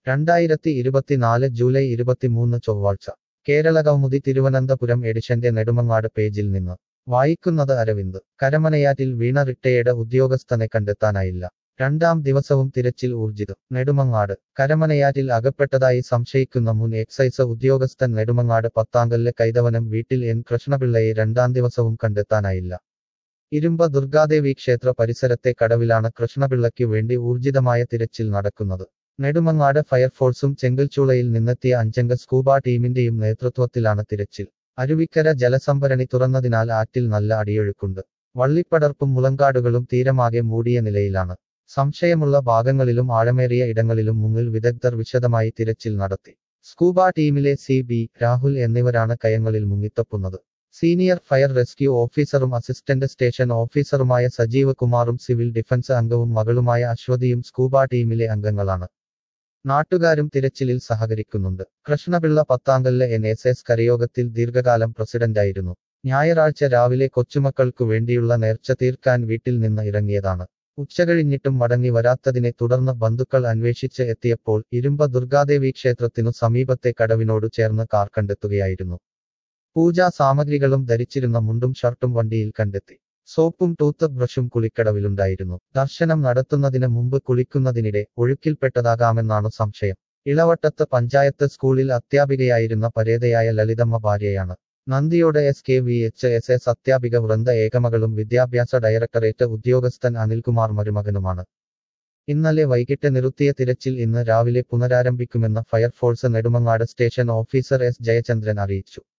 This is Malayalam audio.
രണ്ടായിരത്തി ഇരുപത്തിനാല് ജൂലൈ ഇരുപത്തിമൂന്ന് ചൊവ്വാഴ്ച കേരള കൗമുദി തിരുവനന്തപുരം എഡിഷന്റെ നെടുമങ്ങാട് പേജിൽ നിന്ന് വായിക്കുന്നത് അരവിന്ദ് കരമനയാറ്റിൽ വീണ റിട്ടയേർഡ് ഉദ്യോഗസ്ഥനെ കണ്ടെത്താനായില്ല രണ്ടാം ദിവസവും തിരച്ചിൽ ഊർജിതം നെടുമങ്ങാട് കരമനയാറ്റിൽ അകപ്പെട്ടതായി സംശയിക്കുന്ന മുൻ എക്സൈസ് ഉദ്യോഗസ്ഥൻ നെടുമങ്ങാട് പത്താങ്കല്ല് കൈതവനം വീട്ടിൽ എൻ കൃഷ്ണപിള്ളയെ രണ്ടാം ദിവസവും കണ്ടെത്താനായില്ല ഇരുമ്പ ദുർഗാദേവി ക്ഷേത്ര പരിസരത്തെ കടവിലാണ് കൃഷ്ണപിള്ളയ്ക്കു വേണ്ടി ഊർജിതമായ തിരച്ചിൽ നടക്കുന്നത് നെടുമങ്ങാട് ഫയർഫോഴ്സും ചെങ്കൽച്ചൂളയിൽ നിന്നെത്തിയ അഞ്ചംഗ സ്കൂബ ടീമിന്റെയും നേതൃത്വത്തിലാണ് തിരച്ചിൽ അരുവിക്കര ജലസംഭരണി തുറന്നതിനാൽ ആറ്റിൽ നല്ല അടിയൊഴുക്കുണ്ട് വള്ളിപ്പടർപ്പും മുളങ്കാടുകളും തീരമാകെ മൂടിയ നിലയിലാണ് സംശയമുള്ള ഭാഗങ്ങളിലും ആഴമേറിയ ഇടങ്ങളിലും മുങ്ങിൽ വിദഗ്ധർ വിശദമായി തിരച്ചിൽ നടത്തി സ്കൂബ ടീമിലെ സി ബി രാഹുൽ എന്നിവരാണ് കയങ്ങളിൽ മുങ്ങിത്തപ്പുന്നത് സീനിയർ ഫയർ റെസ്ക്യൂ ഓഫീസറും അസിസ്റ്റന്റ് സ്റ്റേഷൻ ഓഫീസറുമായ സജീവ് കുമാറും സിവിൽ ഡിഫൻസ് അംഗവും മകളുമായ അശ്വതിയും സ്കൂബ ടീമിലെ അംഗങ്ങളാണ് നാട്ടുകാരും തിരച്ചിലിൽ സഹകരിക്കുന്നുണ്ട് Krishnapillai Pathankallu N S S കരയോഗത്തിൽ ദീർഘകാലം പ്രസിഡന്റായിരുന്നു ഞായറാഴ്ച രാവിലെ കൊച്ചുമക്കൾക്കു വേണ്ടിയുള്ള നേർച്ച തീർക്കാൻ വീട്ടിൽ നിന്ന് ഇറങ്ങിയതാണ് ഉച്ചകഴിഞ്ഞിട്ടും മടങ്ങി വരാത്തതിനെ തുടർന്ന് ബന്ധുക്കൾ അന്വേഷിച്ച് എത്തിയപ്പോൾ ഇരുമ്പ ദുർഗാദേവി ക്ഷേത്രത്തിനു സമീപത്തെ കടവിനോടു ചേർന്ന് കാർ കണ്ടെത്തുകയായിരുന്നു പൂജാ സാമഗ്രികളും ധരിച്ചിരുന്ന മുണ്ടും ഷർട്ടും വണ്ടിയിൽ കണ്ടെത്തി സോപ്പും ടൂത്ത് ബ്രഷും കുളിക്കടവിലുണ്ടായിരുന്നു ദർശനം നടത്തുന്നതിന് മുമ്പ് കുളിക്കുന്നതിനിടെ ഒഴുക്കിൽപ്പെട്ടതാകാമെന്നാണ് സംശയം ഇളവട്ടത്ത് പഞ്ചായത്ത് സ്കൂളിൽ അധ്യാപികയായിരുന്ന പരേതയായ ലളിതമ്മ ഭാര്യയാണ് Nandiyode S K V H S S അധ്യാപിക വൃന്ദ ഏകമകളും വിദ്യാഭ്യാസ ഡയറക്ടറേറ്റ് ഉദ്യോഗസ്ഥൻ അനിൽകുമാർ മരുമകനുമാണ് ഇന്നലെ വൈകിട്ട് നിർത്തിയ തിരച്ചിൽ ഇന്ന് രാവിലെ പുനരാരംഭിക്കുമെന്ന് fire force Nedumangad station officer S Jayachandran അറിയിച്ചു